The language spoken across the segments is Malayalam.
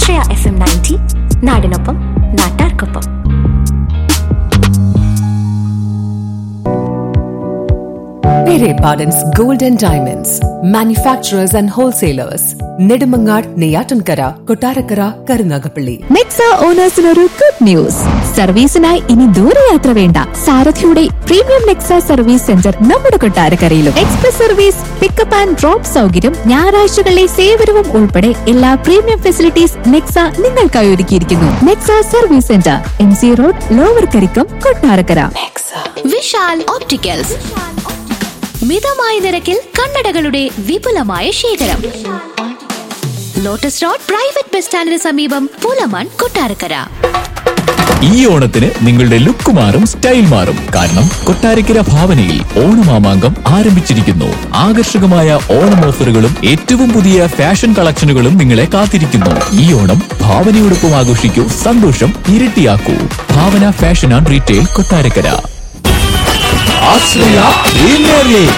ആശ്രയ എഫ് എം നയൻറ്റി നാടിനൊപ്പം നാട്ടാർക്കൊപ്പം Pere Pardon's Gold and Diamonds, manufacturers and wholesalers, Nedumangad, Neyatankara, Kotarakara, Karunagapalli. Nexa ഓണേഴ്സിനൊരു ഗുഡ് ന്യൂസ് സർവീസിനായി ഇനി ദൂരയാത്ര വേണ്ട സാരഥിയുടെ പ്രീമിയം നെക്സ സർവീസ് സെന്റർ നമ്മുടെ കൊട്ടാരക്കരയിലും express service pickup and drop സൗകര്യം ഞായറാഴ്ചകളിലെ സേവനവും ഉൾപ്പെടെ എല്ലാ പ്രീമിയം ഫെസിലിറ്റീസ് നെക്സ നിങ്ങൾക്കായി ഒരുക്കിയിരിക്കുന്നു Nexa service centre M C road lower Karikkam Kottarakkara Vishal opticals മിതമായ നിരക്കിൽ കണ്ണടകളുടെ വിപുലമായ ശേഖരം ലോട്ടസ് റോഡ് പ്രൈവറ്റ് ബസ് സ്റ്റാൻഡിന് സമീപം പൂലമാൻ കൊട്ടാരക്കര ഈ ഓണത്തിന് നിങ്ങളുടെ ലുക്ക് മാറും സ്റ്റൈൽ മാറും കാരണം കൊട്ടാരക്കര ഭാവനയിൽ ഓണമാമാങ്കം ആരംഭിച്ചിരിക്കുന്നു ആകർഷകമായ ഓണം ഓഫറുകളും ഏറ്റവും പുതിയ ഫാഷൻ കളക്ഷനുകളും നിങ്ങളെ കാത്തിരിക്കുന്നു ഈ ഓണം ഭാവനയോടൊപ്പം ആഘോഷിക്കൂ സന്തോഷം ഇരട്ടിയാക്കൂ Bhavana fashion and retail Kottarakkara Ashraya premier league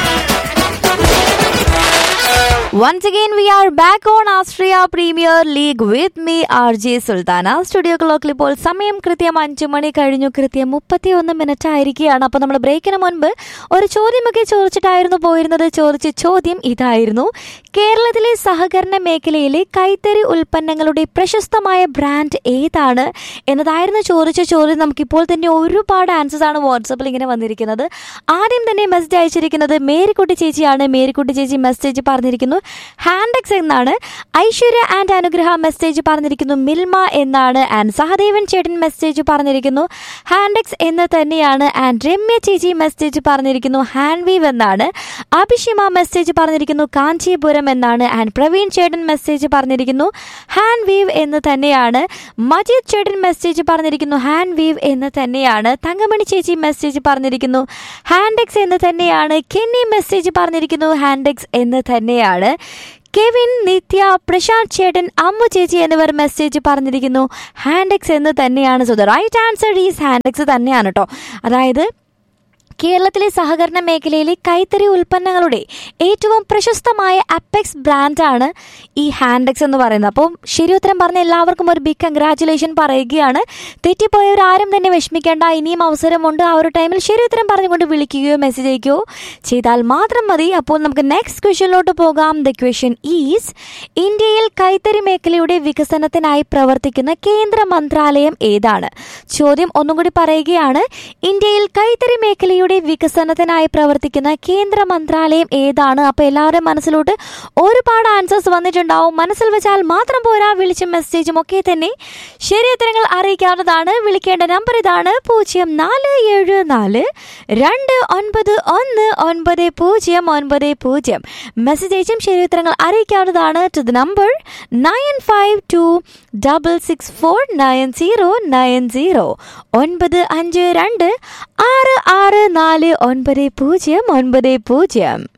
Once again, we are back on Austria Premier League with me, RJ Sultana. Studio ക്ലോക്കിൽ ഇപ്പോൾ സമയം കൃത്യം അഞ്ചു മണി കഴിഞ്ഞു കൃത്യം മുപ്പത്തി ഒന്ന് മിനിറ്റ് ആയിരിക്കുകയാണ് അപ്പോൾ നമ്മൾ ബ്രേക്കിന് മുൻപ് ഒരു ചോദ്യമൊക്കെ ചോദിച്ചിട്ടായിരുന്നു പോയിരുന്നത് ചോദിച്ച ചോദ്യം ഇതായിരുന്നു കേരളത്തിലെ സഹകരണ മേഖലയിലെ കൈത്തറി ഉൽപ്പന്നങ്ങളുടെ പ്രശസ്തമായ ബ്രാൻഡ് ഏതാണ് എന്നതായിരുന്നു ചോദിച്ച ചോദ്യം നമുക്കിപ്പോൾ തന്നെ ഒരുപാട് ആൻസേഴ്സ് ആണ് വാട്സപ്പിൽ ഇങ്ങനെ വന്നിരിക്കുന്നത് ആദ്യം തന്നെ മെസ്സേജ് അയച്ചിരിക്കുന്നത് മേരിക്കുട്ടി ചേച്ചിയാണ് മേരിക്കുട്ടി ചേച്ചി മെസ്സേജ് പറഞ്ഞിരിക്കുന്നു ഹാൻഡെക്സ് എന്നാണ് ഐശ്വര്യ ആൻഡ് അനുഗ്രഹ മെസ്സേജ് പറഞ്ഞിരിക്കുന്നു മിൽമ എന്നാണ് ആൻഡ് സഹദേവൻ ചേട്ടൻ മെസ്സേജ് പറഞ്ഞിരിക്കുന്നു ഹാൻഡെക്സ് എന്ന് തന്നെയാണ് ആൻഡ് രമ്യ ചേച്ചി മെസ്സേജ് പറഞ്ഞിരിക്കുന്നു ഹാൻഡ് വീവ് എന്നാണ് അഭിഷിമ മെസ്സേജ് പറഞ്ഞിരിക്കുന്നു കാഞ്ചീപുരം എന്നാണ് ആൻഡ് പ്രവീൺ ചേട്ടൻ മെസ്സേജ് പറഞ്ഞിരിക്കുന്നു ഹാൻഡ് വീവ് എന്ന് തന്നെയാണ് മജീദ് ചേട്ടൻ മെസ്സേജ് പറഞ്ഞിരിക്കുന്നു ഹാൻഡ് വീവ് എന്ന് തന്നെയാണ് തങ്കമണി ചേച്ചി മെസ്സേജ് പറഞ്ഞിരിക്കുന്നു ഹാൻഡെക്സ് എന്ന് തന്നെയാണ് കെന്നി മെസ്സേജ് പറഞ്ഞിരിക്കുന്നു ഹാൻഡെക്സ് എന്ന് തന്നെയാണ് കെവിൻ നിത്യ പ്രശാന്ത് ചേട്ടൻ അമ്മു ചേച്ചി എന്നിവർ മെസ്സേജ് പറഞ്ഞിരിക്കുന്നു ഹാൻഡെക്സ് എന്ന് തന്നെയാണ് so the right answer is Handex തന്നെയാണ് കേട്ടോ അതായത് കേരളത്തിലെ സഹകരണ മേഖലയിലെ കൈത്തറി ഉൽപ്പന്നങ്ങളുടെ ഏറ്റവും പ്രശസ്തമായ അപ്പെക്സ് ബ്രാൻഡാണ് ഈ ഹാൻഡെക്സ് എന്ന് പറയുന്നത് അപ്പോൾ ശരി ഉത്തരം പറഞ്ഞ എല്ലാവർക്കും ഒരു ബിഗ് കൺഗ്രാറ്റുലേഷൻ പറയുകയാണ് തെറ്റിപ്പോയവർ ആരും തന്നെ വിഷമിക്കേണ്ട ഇനിയും അവസരമുണ്ട് ആ ഒരു ടൈമിൽ ശരി ഉത്തരം പറഞ്ഞുകൊണ്ട് വിളിക്കുകയോ മെസ്സേജ് അയക്കുകയോ ചെയ്താൽ മാത്രം മതി അപ്പോൾ നമുക്ക് നെക്സ്റ്റ് ക്വസ്റ്റ്യനിലോട്ട് പോകാം ദ ക്വസ്റ്റ്യൻ ഈസ് ഇന്ത്യയിൽ കൈത്തറി മേഖലയുടെ വികസനത്തിനായി പ്രവർത്തിക്കുന്ന കേന്ദ്ര മന്ത്രാലയം ഏതാണ് ചോദ്യം ഒന്നും കൂടി പറയുകയാണ് ഇന്ത്യയിൽ കൈത്തറി മേഖലയുടെ വികസനത്തിനായി പ്രവർത്തിക്കുന്ന കേന്ദ്ര മന്ത്രാലയം ഏതാണ് അപ്പോൾ എല്ലാവരുടെയും മനസ്സിലോട്ട് ഒരുപാട് ആൻസേഴ്സ് വന്നിട്ടുണ്ടാവും മനസ്സിൽ വെച്ചാൽ മാത്രം പോരാ വിളിച്ച മെസ്സേജും ഒക്കെ തന്നെ ശരി ഉത്തരങ്ങൾ അറിയിക്കാവുന്നതാണ് വിളിക്കേണ്ട നമ്പർ ഇതാണ് പൂജ്യം നാല് ഏഴ് നാല് രണ്ട് ഒൻപത് ഒന്ന് ഒൻപത് പൂജ്യം ഒൻപത് പൂജ്യം മെസ്സേജ് അയച്ചും ശരി ഉത്തരങ്ങൾ അറിയിക്കാവുന്നതാണ് to the number nine five two double six four nine zero nine zero ഒൻപത് അഞ്ച് രണ്ട് ആറ് ആറ് നാല് ഒൻപത് പൂജ്യം ഒൻപത് പൂജ്യം